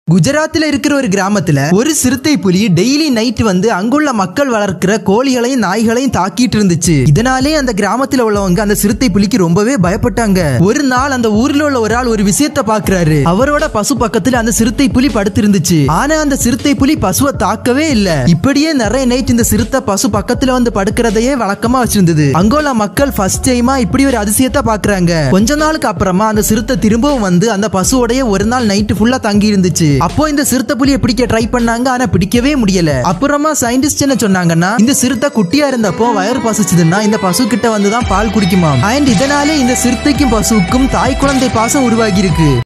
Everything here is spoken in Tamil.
குஜராத்ல இருக்கிற ஒரு கிராமத்துல ஒரு சிறுத்தை புலி டெய்லி நைட் வந்து அங்குள்ள மக்கள் வளர்க்கிற கோழிகளையும் நாய்களையும் தாக்கிட்டு இருந்துச்சு இதனாலே அந்த கிராமத்துல உள்ளவங்க அந்த சிறுத்தை புலிக்கு ரொம்பவே பயப்பட்டாங்க ஒரு நாள் அந்த ஊர்ல உள்ள ஒரு ஆள் ஒரு விஷயத்த பாக்குறாரு அவரோட பசு பக்கத்துல அந்த சிறுத்தை புலி படுத்திருந்துச்சு ஆனா அந்த சிறுத்தை புலி பசுவை தாக்கவே இல்ல இப்படியே நிறைய நைட் இந்த சிறுத்தை பசு பக்கத்துல வந்து படுக்கிறதையே வழக்கமா வச்சிருந்தது அங்குள்ள மக்கள் ஃபர்ஸ்ட் டைமா இப்படி ஒரு அதிசயத்தை பாக்குறாங்க கொஞ்ச நாளுக்கு அப்புறமா அந்த சிறுத்தை திரும்பவும் வந்து அந்த பசுவோடைய ஒரு நாள் நைட்டு ஃபுல்லா தங்கி இருந்துச்சு அப்போ இந்த சிறுத்தை புலியை பிடிக்க ட்ரை பண்ணாங்க ஆனா பிடிக்கவே முடியல அப்புறமா சயின்டிஸ்ட் என்ன சொன்னாங்கன்னா இந்த சிறுத்தை குட்டியா இருந்தப்போ வயறு பசிச்சதுன்னா இந்த பசு கிட்ட வந்து தான் பால் குடிக்குமா அண்ட் இதனாலே இந்த சிறுத்தைக்கும் பசுவுக்கும் தாய் குழந்தை பாசம் உருவாகி இருக்கு